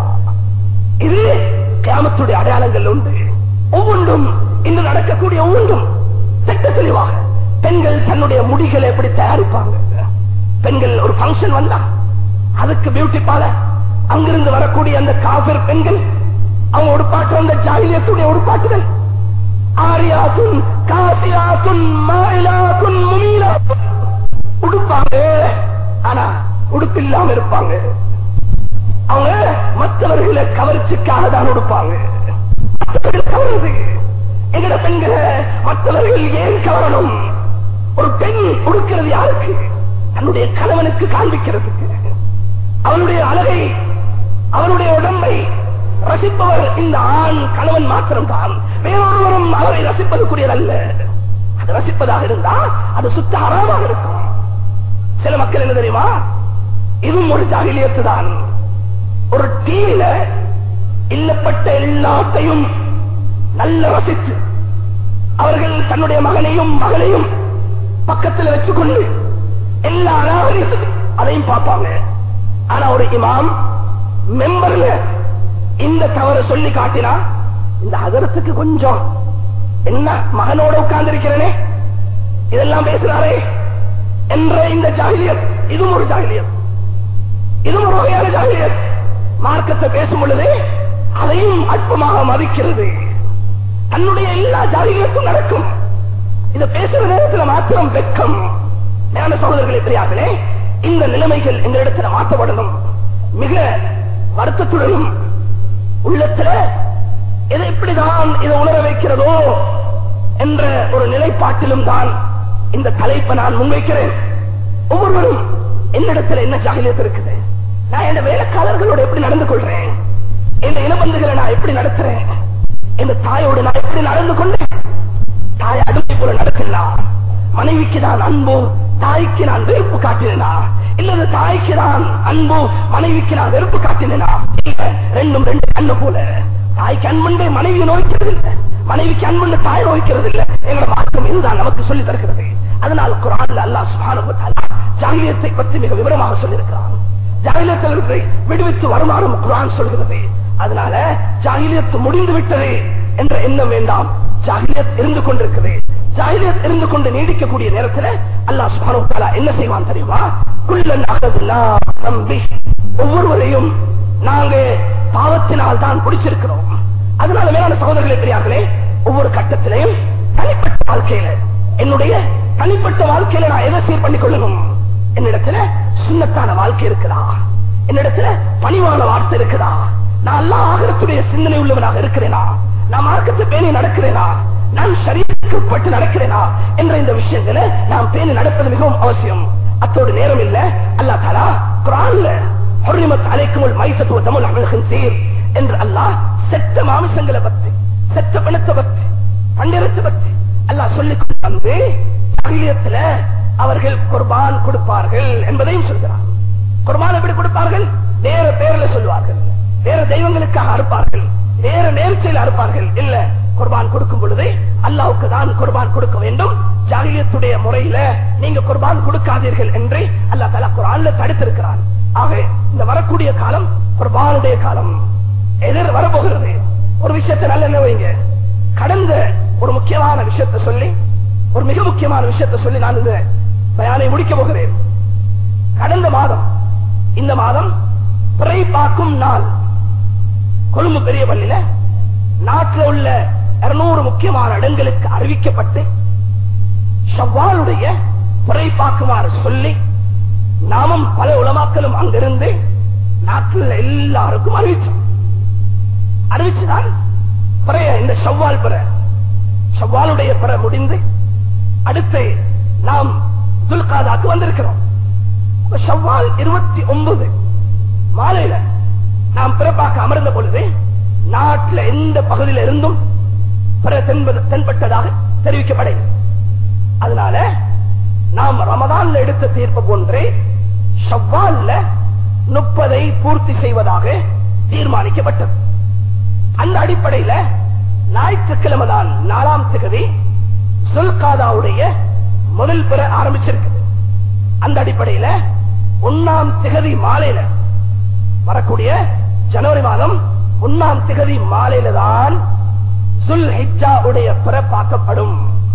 இது கிராமத்துடைய அடையாளங்கள் உண்டு ஒவ்வொன்றும் இன்று நடக்கக்கூடிய ஒவ்வொன்றும் திட்ட தெளிவாக பெண்கள் தன்னுடைய முடிகளை எப்படி தயாரிப்பாங்க பெண்கள் ஒரு பங்கன் வந்தா அதுக்கு பியூட்டி பார்லர் அங்கிருந்து வரக்கூடிய அந்த காபிர் பெண்கள் அவங்க உடுப்பாட்டு வந்த ஜாகிலியத்துடைய உடுப்பாட்டுகள் ஆரியாத்துன் காசியாத்துன் மாயிலாத்துன் முமீலாத்துன் உடுப்பாங்க ஆனா உடுப்பு இல்லாம இருப்பாங்க அவங்க மற்றவர்களை கவர்ச்சிக்காக தான் உடுப்பாங்க மற்றவர்கள் கவருது எங்கட பெண்களை மற்றவர்கள் ஏன் கவரணும் ஒரு பெண் உடுக்கிறது யாருக்கு தன்னுடைய கணவனுக்கு காண்பிக்கிறதுக்கு அவனுடைய அழகை அவனுடைய உடம்பை ரசிப்பவர் இந்த ஆண் கணவன் மாத்திரம்தான் வேறொருவரும் அவரை ரசிப்பதற்குரியதல்ல அது ரசிப்பதாக இருந்தா அது சுத்த அறமாக இருக்கும் சில மக்கள் என்ன தெரியுமா இதுவும் ஒரு ஜாகிலியத்து தான் ஒரு டீல இல்லப்பட்ட எல்லாத்தையும் நல்ல ரசித்து அவர்கள் தன்னுடைய மகனையும் மகளையும் பக்கத்தில் வச்சுக்கொண்டு எல்லா அனாகரித்து அதையும் பார்ப்பாங்க ஆனா ஒரு இமாம் மெம்பர்ல இந்த தவறு சொல்லி காட்டினா இந்த அதரத்துக்கு கொஞ்சம் என்ன மகனோட உட்கார்ந்து இருக்கிறனே இதெல்லாம் பேசுறாரே என்ற இந்த ஜாகிலியத் இதுவும் ஒரு ஜாகிலியத் இதுவும் ஒரு வகையான ஜாகிலியத் மார்க்கத்தை பேசும் பொழுது அதையும் அற்பமாக மதிக்கிறது தன்னுடைய எல்லா ஜாகிலியத்தும் நடக்கும் இதை பேசுற நேரத்தில் மாத்திரம் வெக்கம் ஞான சகோதரர்களே தெரியாமலே இந்த நிலைமைகள் எங்களிடத்தில் மாற்றப்படணும் மிக வருத்தத்துடனும் உள்ளத்துல எது எப்படிதான் இதை உணர வைக்கிறதோ என்ற ஒரு நிலைப்பாட்டிலும் தான் இந்த தலைப்பை நான் முன்வைக்கிறேன் ஒவ்வொருவரும் என்னிடத்துல என்ன ஜாகிலியத்து இருக்குது நான் என் வேலைக்காரர்களோட எப்படி நடந்து கொள்றேன் என் இனபந்துகளை நான் எப்படி நடத்துறேன் என் தாயோடு நான் எப்படி நடந்து கொண்டேன் தாய் அடிமை போல நடக்கலாம் மனைவிக்கு தான் அன்பு தாய்க்கு நான் வெறுப்பு காட்டினா இல்லது தாய்க்கு தான் அன்பு மனைவிக்கு நான் வெறுப்பு காட்டினா இல்ல ரெண்டும் ரெண்டு கண்ணு போல தாய்க்கு அன்புண்டு மனைவி நோய்க்கிறது இல்ல மனைவிக்கு அன்புண்டு தாய் நோய்க்கிறது இல்ல எங்களோட மாற்றம் இதுதான் நமக்கு சொல்லி தருகிறது அதனால் குரான்ல அல்லாஹ் சுப்ஹானஹு வ தஆலா ஜாகிலியத்தை பற்றி மிக விவரமாக சொல்லியிருக்கிறான் ஜாகிலியத்திலிருந்து விடுவித்து வருமானம் குரான் சொல்கிறது அதனால ஜாகிலியத்து முடிந்து விட்டது என்ற எண்ணம் வேண்டாம் ஜாகிலியத் இருந்து கொண்டிருக்கிறது ஜாகிலியத் இருந்து கொண்டு நீடிக்கக்கூடிய நேரத்தில் அல்லாஹ் சுப்ஹானஹு வ தஆலா என்ன செய்வான் தெரியுமா குல்லன் அகதுல்லா நம்பி ஒவ்வொருவரையும் நாங்க பாவத்தினால் தான் பிடிச்சிருக்கிறோம் அதனால மேலான சகோதரர்களே பெரியார்களே ஒவ்வொரு கட்டத்திலையும் தனிப்பட்ட வாழ்க்கையில என்னுடைய தனிப்பட்ட வாழ்க்கையில நான் எதை சீர் பண்ணிக் கொள்ளணும் என்னிடத்துல சுண்ணத்தான வாழ்க்கை இருக்குதா என்னிடத்துல பணிவான வார்த்தை இருக்குதா நான் அல்லாஹ் ஆகரத்துடைய சிந்தனை உள்ளவனாக இருக்கிறேனா நான் மார்க்கத்தை பேணி நடக்கிறேனா நான் சரீரத்துக்கு உட்பட்டு நடக்கிறேனா என்ற இந்த விஷயங்களை நாம் பேணி நடப்பது மிகவும் அவசியம் அத்தோடு நேரம் இல்ல அல்லா தாலா குரான்ல ஹொர்ரிமத் அலைக்குமுல் மைசத்து தமிழ் அமல்கள் சேர் என்று அல்லாஹ் செத்த மாமிசங்களை பத்தி செத்த பிணத்தை பத்தி பண்டிரத்தை பத்தி அல்லாஹ் சொல்லிக் கொண்டு வந்து அகிலியத்துல அவர்கள் குர்பான் கொடுப்பார்கள் என்பதையும் சொல்கிறார் குர்பான் எப்படி கொடுப்பார்கள் வேற பேர்ல சொல்வார்கள் வேற தெய்வங்களுக்காக அறுப்பார்கள் வேற நேர்ச்சியில் அறுப்பார்கள் இல்ல குர்பான் கொடுக்கும் பொழுது அல்லாவுக்கு தான் குர்பான் கொடுக்க வேண்டும் ஜாகிலியத்துடைய முறையில நீங்க குர்பான் கொடுக்காதீர்கள் என்று அல்லா தலா குரான்ல தடுத்திருக்கிறான் ஆக இந்த வரக்கூடிய காலம் குர்பானுடைய காலம் எதிர் வரப்போகிறது ஒரு விஷயத்தை நல்ல என்ன வைங்க கடந்த ஒரு முக்கியமான விஷயத்தை சொல்லி ஒரு மிக முக்கியமான விஷயத்தை சொல்லி நான் இந்த பயானை முடிக்க போகிறேன் கடந்த மாதம் இந்த மாதம் பிறை பார்க்கும் நாள் கொழும்பு பெரிய பள்ளியில நாட்டில் உள்ள இருநூறு முக்கியமான இடங்களுக்கு அறிவிக்கப்பட்டு ஷவ்வாலுடைய பிறை பார்க்குமாறு சொல்லி நாமும் பல உலமாக்களும் அங்கிருந்து நாட்டில் எல்லாருக்கும் அறிவிச்சோம் அறிவிச்சுதான் பிறைய இந்த ஷவ்வால் பிற ஷவ்வாலுடைய பிற முடிந்து அடுத்து நாம் துல்காதாக்கு வந்திருக்கிறோம் ஷவ்வால் இருபத்தி ஒன்பது மாலையில நாம் பிறப்பாக்க அமர்ந்த பொழுது நாட்டில் எந்த பகுதியில் இருந்தும் பிற தென்பது- தென்பட்டதாக தெரிவிக்கப்படவில்லை அதனால நாம் ரமதான்ல எடுத்த தீர்ப்பு போன்றே ஷவ்வால்ல முப்பதை பூர்த்தி செய்வதாக தீர்மானிக்கப்பட்டது அந்த அடிப்படையில ஞாயிற்றுக்கிழமை தான் நாலாம் திகதி சுல்காதாவுடைய முதல் பெற ஆரம்பிச்சிருக்குது அந்த அடிப்படையில ஒன்னாம் திகதி மாலையில வரக்கூடிய ஜனவரி மாதம் ஒன்னாம் திகதி மாலையில தான் சுல் ஹிஜாவுடைய பிறப்பாக்கப்படும்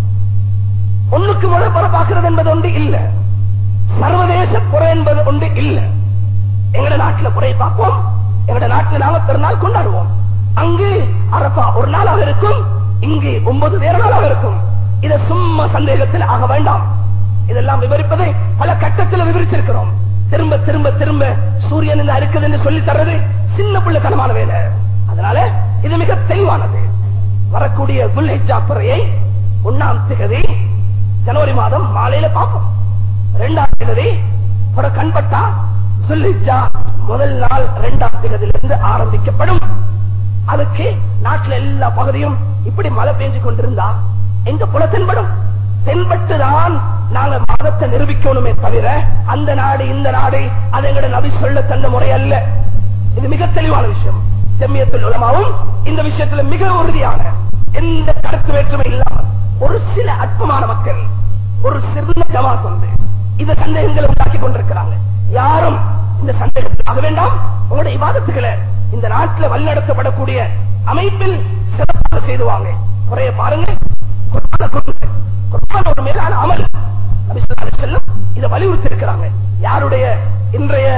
ஒண்ணுக்கு முறை பிறப்பாக்குறது என்பது ஒன்று இல்ல சர்வதேச புற என்பது ஒன்று இல்ல எங்கட நாட்டுல புறையை பார்ப்போம் எங்கட நாட்டுல நாம பெருநாள் கொண்டாடுவோம் அங்கு அரப்பா ஒரு நாளாக இருக்கும் இங்கு ஒன்பது வேற நாளாக இருக்கும் இதை சும்மா சந்தேகத்தில் ஆக வேண்டாம் இதெல்லாம் விவரிப்பதை பல கட்டத்தில் விவரிச்சிருக்கிறோம் திரும்ப திரும்ப திரும்ப சூரியன் இந்த இருக்குது என்று சொல்லி தர்றது சின்ன பிள்ளைத்தனமான வேலை அதனால இது மிக தெளிவானது வரக்கூடிய குல்ஹிஜா பிறையை ஒன்னாம் திகதி ஜனவரி மாதம் மாலையில பார்ப்போம் இரண்டாம் திகதி ஒரு கண்பட்டா சுல்ஹிஜா முதல் நாள் இரண்டாம் திகதியிலிருந்து ஆரம்பிக்கப்படும் அதுக்கு நாட்டுல எல்லா பகுதியும் இப்படி மழை பெஞ்சு கொண்டிருந்தா எங்க புல தென்படும் தென்பட்டுதான் நாங்க மதத்தை நிரூபிக்கணுமே தவிர அந்த நாடு இந்த நாடு அது எங்கட நபி சொல்ல தந்த முறை அல்ல இது மிக தெளிவான விஷயம் ஜம்மியத்தில் உலமாவும் இந்த விஷயத்துல மிக உறுதியான எந்த கருத்து வேற்றுமை இல்லாமல் ஒரு சில அற்பமான மக்கள் ஒரு சிறந்த ஜமாத் வந்து இந்த சந்தேகங்களை உண்டாக்கி கொண்டிருக்கிறாங்க யாரும் இந்த சந்தேகத்தில் ஆக வேண்டாம் உங்களுடைய இவாதத்துகளை இந்த நாட்டில் வழிநடத்தப்படக்கூடிய அமைப்பில் சிறப்பாக செய்துவாங்க குறைய பாருங்க குர்ஆனை கொண்டு குர்ஆன் ஒரு மேலான அமல் நபி ஸல்லல்லாஹு அலைஹி வஸல்லம் இதை வலியுறுத்தி இருக்கிறாங்க யாருடைய இன்றைய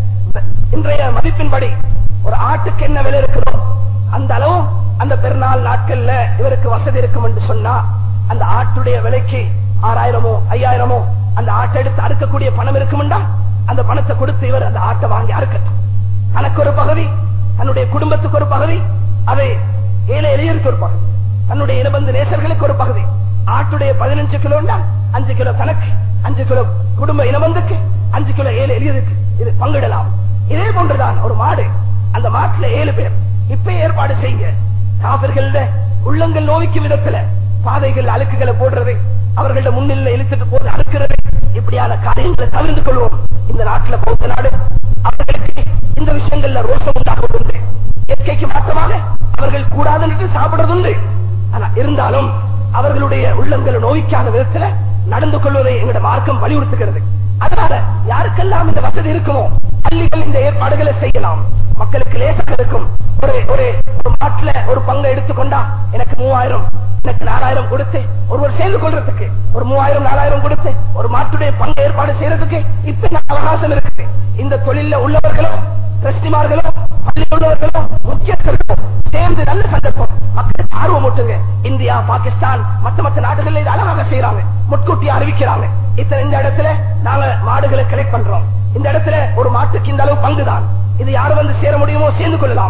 இன்றைய மதிப்பின்படி ஒரு ஆட்டுக்கு என்ன விலை இருக்கிறோ அந்த அளவு அந்த பெருநாள் நாட்கள்ல இவருக்கு வசதி இருக்கும் என்று சொன்னா அந்த ஆட்டுடைய விலைக்கு ஆறாயிரமோ ஐயாயிரமோ அந்த ஆட்டை எடுத்து அறுக்கக்கூடிய பணம் இருக்கும்டா அந்த பணத்தை கொடுத்து இவர் அந்த ஆட்டை வாங்கி அறுக்கட்டும் தனக்கு ஒரு பகுதி தன்னுடைய குடும்பத்துக்கு ஒரு பகுதி அதை ஏழை எளியருக்கு ஒரு பகுதி தன்னுடைய இனபந்து நேசர்களுக்கு ஒரு பகுதி ஆட்டுடைய பதினஞ்சு கிலோண்டா அஞ்சு கிலோ தனக்கு அஞ்சு கிலோ குடும்ப இனபந்துக்கு அஞ்சு கிலோ ஏழு எளியருக்கு இது பங்கிடலாம் இதே போன்றுதான் ஒரு மாடு அந்த மாட்டுல ஏழு பேர் இப்ப ஏற்பாடு செய்யுங்க காவிர்கள உள்ளங்கள் நோவிக்கும் விதத்துல பாதைகள் அழுக்குகளை போடுறது அவர்கள்ட்ட முன்னிலை இழுத்துட்டு போது அறுக்கிறது இப்படியான காரியங்களை தவிர்த்து கொள்வோம் இந்த நாட்டுல பௌத்த நாடு அவர்களுக்கு இந்த விஷயங்கள்ல ரோஷம் உண்டாகுவதுண்டு இயற்கைக்கு மாற்றமாக அவர்கள் கூடாதுன்னு சாப்பிடுறதுண்டு ஆனா இருந்தாலும் அவர்களுடைய உள்ளங்களை நோய்க்காத விதத்துல நடந்து கொள்வதை எங்களோட மார்க்கம் வலியுறுத்துகிறது அதனால யாருக்கெல்லாம் இந்த வசதி இருக்குமோ பள்ளிகள் இந்த ஏற்பாடுகளை செய்யலாம் மக்களுக்கு லேசாக இருக்கும் ஒரு ஒரு ஒரு மாட்டுல ஒரு பங்கை எடுத்துக்கொண்டா எனக்கு மூவாயிரம் எனக்கு நாலாயிரம் கொடுத்து ஒருவர் சேர்ந்து கொள்றதுக்கு ஒரு மூவாயிரம் நாலாயிரம் கொடுத்து ஒரு மாட்டுடைய பங்கு ஏற்பாடு செய்யறதுக்கு இப்ப இந்த அவகாசம் இருக்கு இந்த தொழில உள்ளவர்களும் டிரஸ்டிமார்களும் பள்ளியில் உள்ளவர்களும் முக்கியஸ்தர்களும் சேர்ந்து நல்ல சந்தர்ப்பம் மக்களுக்கு ஆர்வம் ஊட்டுங்க இந்தியா பாகிஸ்தான் மத்த மத்த நாடுகள்ல இது அழகாக செய்யறாங்க முட்கூட்டி அறிவிக்கிறாங்க இத்தனை இந்த இடத்துல நாங்க மாடுகளை கலெக்ட் பண்றோம் இந்த இடத்துல ஒரு மாட்டுக்கு இந்த அளவு பங்குதான் இது யாரு வந்து சேர முடியுமோ சேர்ந்து கொள்ளலாம்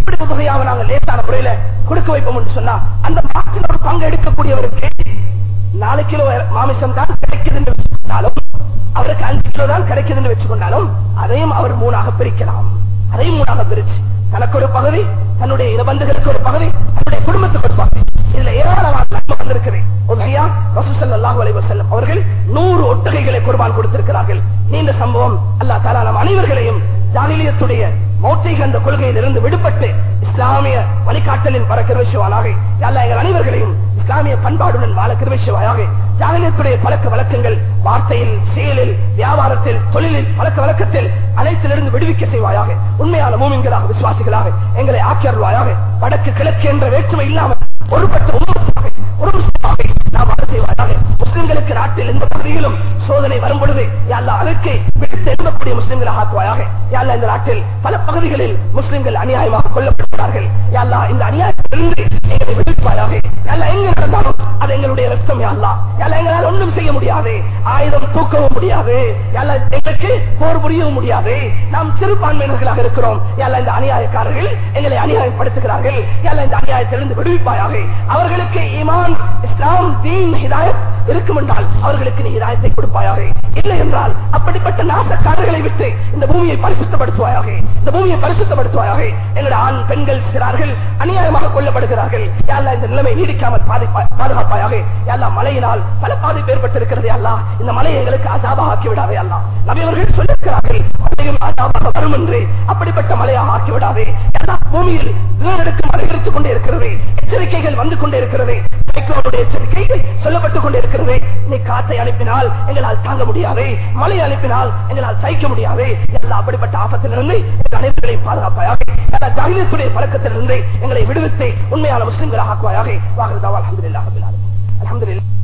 எப்படி உதவியாக நாங்கள் லேசான முறையில கொடுக்க வைப்போம் என்று சொன்னா அந்த மாட்டில் ஒரு பங்கு எடுக்கக்கூடியவருக்கு நாலு கிலோ மாமிசம் தான் கிடைக்குது என்று வச்சுக்கொண்டாலும் அவருக்கு அஞ்சு கிலோ தான் கிடைக்குது என்று வச்சுக்கொண்டாலும் அதையும் அவர் மூணாக பிரிக்கலாம் அதையும் மூணாக பிரிச்சு தனக்கு ஒரு பகுதி தன்னுடைய இனபந்துகளுக்கு ஒரு பகுதி தன்னுடைய குடும்பத்துக்கு ஒரு பகுதி இதுல ஏராளமான நன்மை வந்திருக்குது உதவியா ரசூசல்லாஹு அலைஹி வஸல்லம் அவர்கள் நூறு ஒட்டகைகளை குர்பான் கொடுத்திருக்கிறார்கள் நீண்ட சம்பவம் அல்லாஹ் தஆலா நம் அனைவர்களையும் ஜாலிலியத்துடைய மௌத்திக அந்த கொள்கையில் இருந்து விடுபட்டு இஸ்லாமிய வழிகாட்டலின் பர கிருவிஷவானாக அல்ல எங்கள் அனைவர்களையும் இஸ்லாமிய பண்பாடுடன் வாழ கிருவிஷவாயாக ஜாலிலியத்துடைய பழக்க வழக்கங்கள் வார்த்தையில் செயலில் வியாபாரத்தில் தொழிலில் பழக்க வழக்கத்தில் அனைத்திலிருந்து விடுவிக்க செய்வாயாக உண்மையான மூமின்களாக விசுவாசிகளாக எங்களை ஆக்கியருள்வாயாக வடக்கு கிழக்கு என்ற வேற்றுமை இல்லாமல் ஒருபட்ட உண்மத்தாக ஒரு முஸ்லிமாக நாம் வாழ செய்வாயாக முஸ்லிம்களுக்கு நாட்டில் எந்த பகுதியிலும் சோதனை வரும் பொழுது யாழ்லா அதற்கு விட்டு எழுதக்கூடிய முஸ்லிம்களாக ஆக்குவாயாக யாழ்லா இந்த நாட்டில் பல பகுதிகளில் முஸ்லிம்கள் அநியாயமாக கொல்லப்படுகிறார்கள் யாழ்லா இந்த அநியாயத்திலிருந்து எங்களை விடுவிப்பாயாக யாழ்லா எங்க நடந்தாலும் அது எங்களுடைய ரத்தம் யாழ்லா யாழ்லா எங்களால் ஒன்றும் செய்ய முடியாது ஆயுதம் தூக்கவும் முடியாது யாழ்லா எங்களுக்கு போர் புரியவும் முடியாது நாம் சிறுபான்மையினர்களாக இருக்கிறோம் யாழ்லா இந்த அநியாயக்காரர்கள் எங்களை அநியாயப்படுத்துகிறார்கள் யாழ்லா இந்த அநியாயத்திலிருந்து விடுவிப்பாயாக அவர்களுக்கு ஈமான் இஸ்லாம் தீன் ஹிதாயத் இருக்கும் என்றால் அவர்களுக்கு நீ ஹிதாயத்தை கொடுப்பாயாக இல்லை என்றால் அப்படிப்பட்ட நாசக்காரர்களை விட்டு இந்த பூமியை பரிசுத்தப்படுத்துவாயாக இந்த பூமியை பரிசுத்தப்படுத்துவாயாக எங்களுடைய ஆண் பெண்கள் சிறார்கள் அநியாயமாக கொல்லப்படுகிறார்கள் யாழ்லா இந்த நிலைமை நீடிக்காமல் பாதிப்பா- பாதுகாப்பாயாக யாழ்லா மழையினால் பல பாதிப்பு ஏற்பட்டிருக்கிறது அல்லா இந்த மலையை எங்களுக்கு அசாபாக ஆக்கி விடாதே அல்லா நபியவர்கள் சொல்லியிருக்கிறார்கள் மழையும் அசாபாக வரும் என்று அப்படிப்பட்ட மலையாக ஆக்கி விடாதே எல்லா பூமியில் நிலநடுக்கம் அதிகரித்துக் கொண்டே இருக்கிறது எச்சரிக்கைகள் வந்து கொண்டே இருக்கிறது சைக்ளோனுடைய எச்சரிக்கைகள் சொல்லப்பட்டுக் கொண்டே இருக்கிறது நீ காற்றை அனுப்பினால் எங்களால் தாங்க முடியாது மழை அனுப்பினால் எங்களால் சகிக்க முடியாது எல்லா அப்படிப்பட்ட ஆபத்திலிருந்து எங்கள் அனைவர்களையும் பாதுகாப்பாயாக எல்லா ஜாகிரத்துடைய பழக்கத்திலிருந்து எங்களை விடுவித்து உண்மையான முஸ்லிம்களாக ஆக்குவாயாக வாகனதாவா அலமதுல்லாஹ் அலமதுல்லா